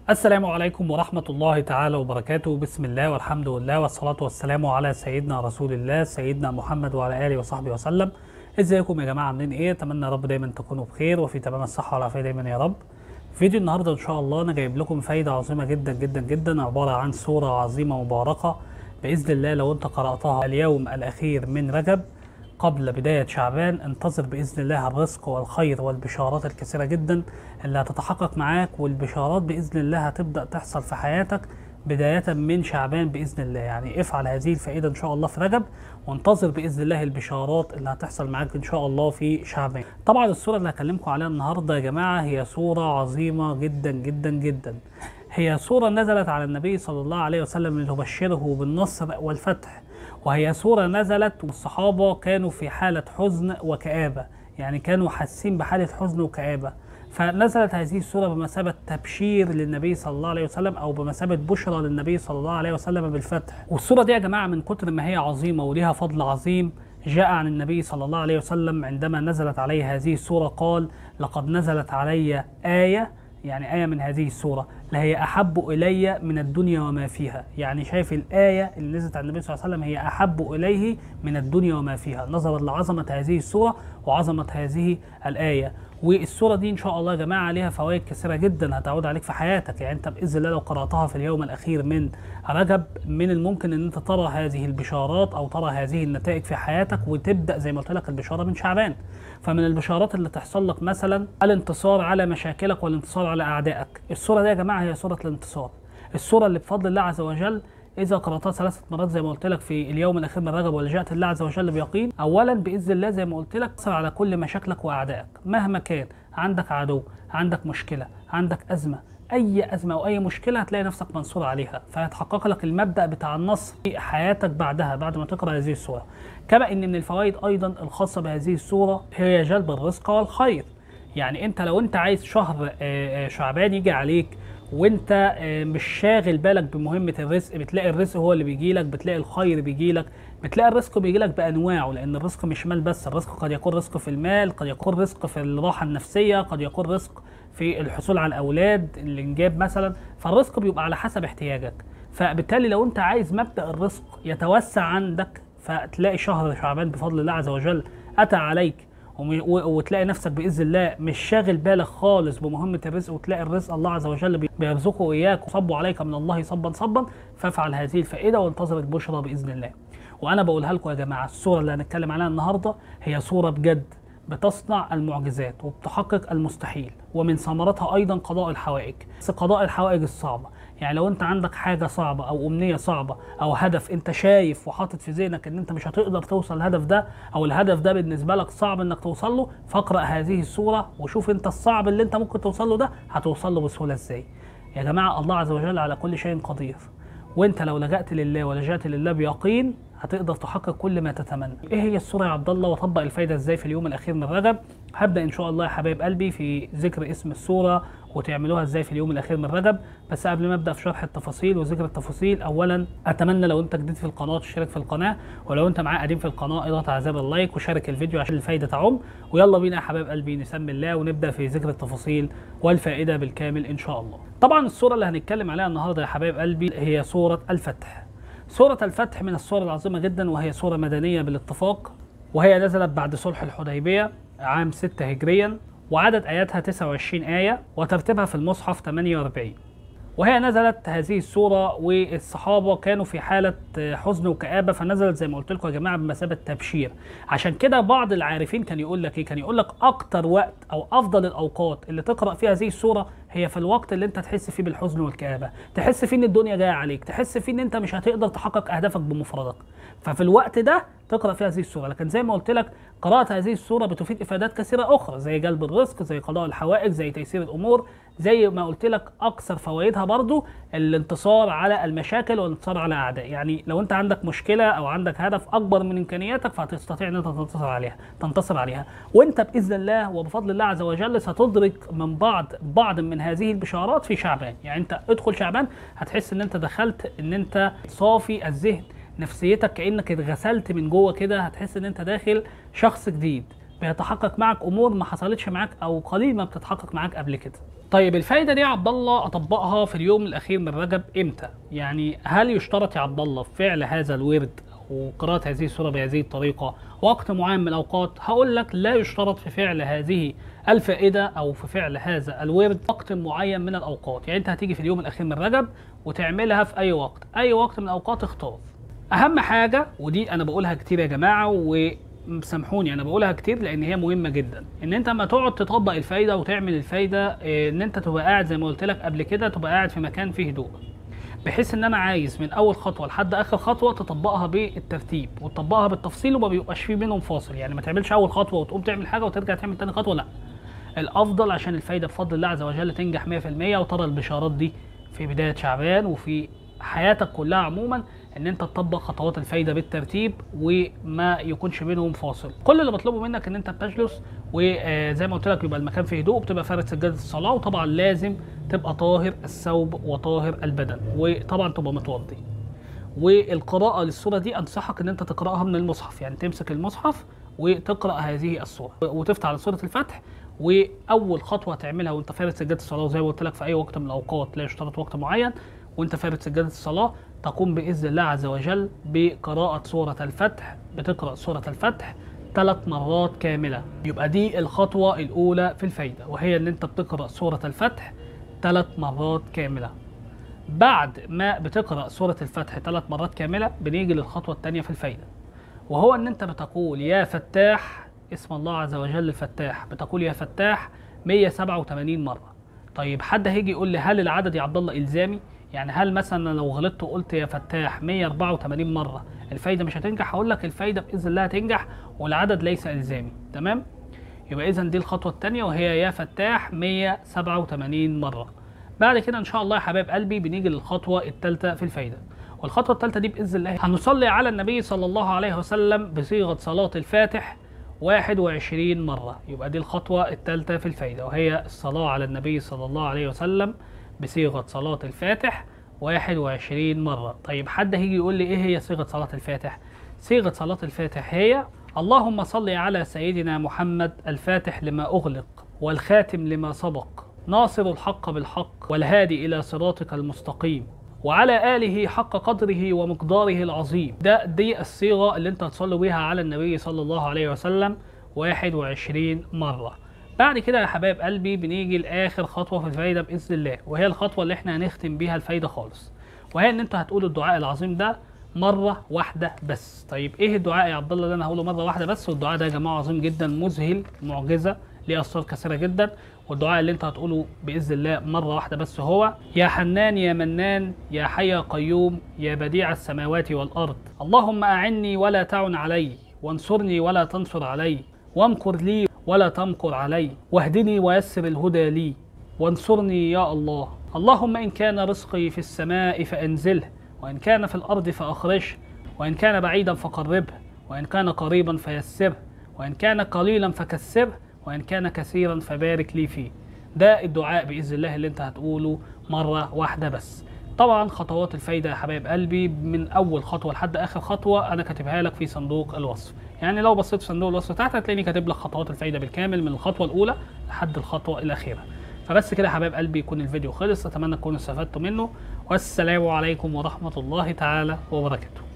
السلام عليكم ورحمة الله تعالى وبركاته بسم الله والحمد لله والصلاة والسلام على سيدنا رسول الله سيدنا محمد وعلى آله وصحبه وسلم ازيكم يا جماعة عاملين ايه اتمنى يا رب دايما تكونوا بخير وفي تمام الصحة والعافية دايما يا رب فيديو النهاردة ان شاء الله انا جايب لكم فايدة عظيمة جدا جدا جدا عبارة عن سورة عظيمة مباركة بإذن الله لو انت قرأتها اليوم الأخير من رجب قبل بداية شعبان انتظر بإذن الله الرزق والخير والبشارات الكثيرة جدا اللي هتتحقق معاك والبشارات بإذن الله هتبدأ تحصل في حياتك بداية من شعبان بإذن الله يعني افعل هذه الفائدة إن شاء الله في رجب وانتظر بإذن الله البشارات اللي هتحصل معاك إن شاء الله في شعبان طبعا السورة اللي هكلمكم عليها النهاردة يا جماعة هي سورة عظيمة جدا جدا جدا هي سورة نزلت على النبي صلى الله عليه وسلم لتبشره بالنصر والفتح وهي سورة نزلت والصحابة كانوا في حالة حزن وكآبة يعني كانوا حاسين بحالة حزن وكآبة فنزلت هذه السورة بمثابة تبشير للنبي صلى الله عليه وسلم أو بمثابة بشرى للنبي صلى الله عليه وسلم بالفتح والسورة دي يا جماعة من كتر ما هي عظيمة وليها فضل عظيم جاء عن النبي صلى الله عليه وسلم عندما نزلت عليه هذه السورة قال لقد نزلت علي آية يعني آية من هذه السورة لهي أحب إلي من الدنيا وما فيها يعني شايف الآية اللي نزلت على النبي صلى الله عليه وسلم هي أحب إليه من الدنيا وما فيها نظرا لعظمة هذه السورة وعظمة هذه الآية والسورة دي إن شاء الله يا جماعة عليها فوائد كثيرة جدا هتعود عليك في حياتك يعني أنت بإذن الله لو قرأتها في اليوم الأخير من رجب من الممكن أن أنت ترى هذه البشارات أو ترى هذه النتائج في حياتك وتبدأ زي ما قلت لك البشارة من شعبان فمن البشارات اللي تحصل لك مثلا الانتصار على مشاكلك والانتصار على أعدائك السورة دي يا جماعة هي سورة الانتصار السورة اللي بفضل الله عز وجل إذا قرأتها ثلاثة مرات زي ما قلت لك في اليوم الأخير من رجب ولجأت الله عز وجل بيقين أولا بإذن الله زي ما قلت لك تصل على كل مشاكلك وأعدائك مهما كان عندك عدو عندك مشكلة عندك أزمة أي أزمة أو أي مشكلة هتلاقي نفسك منصور عليها فيتحقق لك المبدأ بتاع النصر في حياتك بعدها بعد ما تقرأ هذه السورة كما إن من الفوائد أيضا الخاصة بهذه السورة هي جلب الرزق والخير يعني أنت لو أنت عايز شهر شعبان يجي عليك وانت مش شاغل بالك بمهمه الرزق بتلاقي الرزق هو اللي بيجي لك بتلاقي الخير بيجي لك بتلاقي الرزق بيجي لك بانواعه لان الرزق مش مال بس الرزق قد يكون رزق في المال قد يكون رزق في الراحه النفسيه قد يكون رزق في الحصول على الاولاد الانجاب مثلا فالرزق بيبقى على حسب احتياجك فبالتالي لو انت عايز مبدا الرزق يتوسع عندك فتلاقي شهر شعبان بفضل الله عز وجل اتى عليك وتلاقي نفسك باذن الله مش شاغل بالك خالص بمهمه الرزق وتلاقي الرزق الله عز وجل بيرزقه اياك وصب عليك من الله صبا صبا فافعل هذه الفائده وانتظر البشرى باذن الله. وانا بقولها لكم يا جماعه السوره اللي هنتكلم عليها النهارده هي سوره بجد بتصنع المعجزات وبتحقق المستحيل ومن ثمرتها ايضا قضاء الحوائج بس قضاء الحوائج الصعبه يعني لو انت عندك حاجه صعبه او امنيه صعبه او هدف انت شايف وحاطط في ذهنك ان انت مش هتقدر توصل الهدف ده او الهدف ده بالنسبه لك صعب انك توصل له فاقرا هذه السوره وشوف انت الصعب اللي انت ممكن توصل له ده هتوصل له بسهوله ازاي يا جماعه الله عز وجل على كل شيء قدير وانت لو لجأت لله ولجأت لله بيقين هتقدر تحقق كل ما تتمنى. ايه هي السوره يا عبد الله واطبق الفايده ازاي في اليوم الاخير من رجب؟ هبدا ان شاء الله يا حبايب قلبي في ذكر اسم السوره وتعملوها ازاي في اليوم الاخير من رجب، بس قبل ما ابدا في شرح التفاصيل وذكر التفاصيل اولا اتمنى لو انت جديد في القناه تشترك في القناه ولو انت معايا قديم في القناه اضغط على زر اللايك وشارك الفيديو عشان الفايده تعم ويلا بينا يا حبايب قلبي نسمي الله ونبدا في ذكر التفاصيل والفائده بالكامل ان شاء الله. طبعا السوره اللي هنتكلم عليها النهارده يا حبايب قلبي هي سوره الفتح. سورة الفتح من السور العظيمة جدا وهي سورة مدنية بالاتفاق وهي نزلت بعد صلح الحديبية عام 6 هجريا وعدد آياتها 29 آية وترتيبها في المصحف 48 وهي نزلت هذه السورة والصحابة كانوا في حالة حزن وكآبة فنزلت زي ما قلت لكم يا جماعة بمثابة تبشير عشان كده بعض العارفين كان يقول لك ايه كان يقول لك أكتر وقت أو أفضل الأوقات اللي تقرأ فيها هذه السورة هي في الوقت اللي انت تحس فيه بالحزن والكآبة تحس فيه ان الدنيا جاية عليك تحس فيه ان انت مش هتقدر تحقق أهدافك بمفردك ففي الوقت ده تقرأ فيها هذه السورة لكن زي ما قلت لك قراءة هذه السورة بتفيد إفادات كثيرة أخرى زي جلب الرزق زي قضاء الحوائج زي تيسير الأمور زي ما قلت لك أكثر فوائدها برضو الانتصار على المشاكل والانتصار على أعداء يعني لو أنت عندك مشكلة أو عندك هدف أكبر من إمكانياتك فهتستطيع أن أنت تنتصر عليها تنتصر عليها وأنت بإذن الله وبفضل الله عز وجل ستدرك من بعض بعض من هذه البشارات في شعبان يعني أنت ادخل شعبان هتحس أن أنت دخلت أن أنت صافي الذهن نفسيتك كانك اتغسلت من جوه كده هتحس ان انت داخل شخص جديد بيتحقق معك امور ما حصلتش معاك او قليل ما بتتحقق معاك قبل كده طيب الفايده دي يا عبد الله اطبقها في اليوم الاخير من رجب امتى يعني هل يشترط يا عبد الله في فعل هذا الورد وقراءة هذه السورة بهذه الطريقة وقت معين من الأوقات هقول لك لا يشترط في فعل هذه الفائدة أو في فعل هذا الورد وقت معين من الأوقات يعني أنت هتيجي في اليوم الأخير من رجب وتعملها في أي وقت أي وقت من الأوقات اختار أهم حاجة ودي أنا بقولها كتير يا جماعة وسامحوني أنا بقولها كتير لأن هي مهمة جدا إن أنت لما تقعد تطبق الفايدة وتعمل الفايدة إيه، إن أنت تبقى قاعد زي ما قلت لك قبل كده تبقى قاعد في مكان فيه هدوء بحيث ان انا عايز من اول خطوه لحد اخر خطوه تطبقها بالترتيب وتطبقها بالتفصيل وما بيبقاش فيه بينهم فاصل يعني ما تعملش اول خطوه وتقوم تعمل حاجه وترجع تعمل تاني خطوه لا الافضل عشان الفايده بفضل الله عز وجل تنجح 100% وترى البشارات دي في بدايه شعبان وفي حياتك كلها عموما ان انت تطبق خطوات الفايده بالترتيب وما يكونش بينهم فاصل كل اللي بطلبه منك ان انت بتجلس وزي ما قلت لك يبقى المكان فيه هدوء وبتبقى فارد سجاده الصلاه وطبعا لازم تبقى طاهر الثوب وطاهر البدن وطبعا تبقى متوضي والقراءة للسورة دي أنصحك إن أنت تقرأها من المصحف يعني تمسك المصحف وتقرأ هذه السورة وتفتح على سورة الفتح وأول خطوة تعملها وأنت فارد سجادة الصلاة وزي ما قلت لك في أي وقت من الأوقات لا يشترط وقت معين وأنت فارد سجادة الصلاة تقوم بإذن الله عز وجل بقراءة سورة الفتح بتقرأ سورة الفتح ثلاث مرات كاملة يبقى دي الخطوة الأولى في الفايدة وهي إن أنت بتقرأ سورة الفتح ثلاث مرات كاملة بعد ما بتقرأ سورة الفتح ثلاث مرات كاملة بنيجي للخطوة الثانية في الفايدة وهو ان انت بتقول يا فتاح اسم الله عز وجل الفتاح بتقول يا فتاح 187 مرة طيب حد هيجي يقول لي هل العدد يا عبد الله الزامي يعني هل مثلا لو غلطت وقلت يا فتاح 184 مرة الفايدة مش هتنجح هقول لك الفايدة بإذن الله هتنجح والعدد ليس إلزامي تمام يبقى إذا دي الخطوة الثانية وهي يا فتاح 187 مرة بعد كده ان شاء الله يا حبايب قلبي بنيجي للخطوه الثالثه في الفايده والخطوه الثالثه دي باذن الله هنصلي على النبي صلى الله عليه وسلم بصيغه صلاه الفاتح 21 مره يبقى دي الخطوه الثالثه في الفايده وهي الصلاه على النبي صلى الله عليه وسلم بصيغه صلاه الفاتح 21 مره طيب حد هيجي يقول لي ايه هي صيغه صلاه الفاتح صيغه صلاه الفاتح هي اللهم صل على سيدنا محمد الفاتح لما اغلق والخاتم لما سبق ناصر الحق بالحق والهادي إلى صراطك المستقيم وعلى آله حق قدره ومقداره العظيم ده دي الصيغة اللي انت هتصلي بيها على النبي صلى الله عليه وسلم 21 مرة بعد كده يا حبايب قلبي بنيجي لآخر خطوة في الفايدة بإذن الله وهي الخطوة اللي احنا هنختم بيها الفايدة خالص وهي ان انت هتقول الدعاء العظيم ده مرة واحدة بس طيب ايه الدعاء يا عبد الله اللي انا هقوله مرة واحدة بس والدعاء ده يا جماعة عظيم جدا مذهل معجزة ليه اسرار كثيره جدا والدعاء اللي انت هتقوله باذن الله مره واحده بس هو يا حنان يا منان يا حي يا قيوم يا بديع السماوات والارض اللهم اعني ولا تعن علي وانصرني ولا تنصر علي وامكر لي ولا تمكر علي واهدني ويسر الهدى لي وانصرني يا الله اللهم ان كان رزقي في السماء فانزله وان كان في الارض فاخرجه وان كان بعيدا فقربه وان كان قريبا فيسره وان كان قليلا فكسره وإن كان كثيرا فبارك لي فيه ده الدعاء بإذن الله اللي انت هتقوله مرة واحدة بس طبعا خطوات الفايدة يا حبايب قلبي من أول خطوة لحد آخر خطوة أنا كاتبها لك في صندوق الوصف يعني لو بصيت في صندوق الوصف تحت هتلاقيني كاتب لك خطوات الفايدة بالكامل من الخطوة الأولى لحد الخطوة الأخيرة فبس كده يا حبايب قلبي يكون الفيديو خلص أتمنى تكونوا استفدتوا منه والسلام عليكم ورحمة الله تعالى وبركاته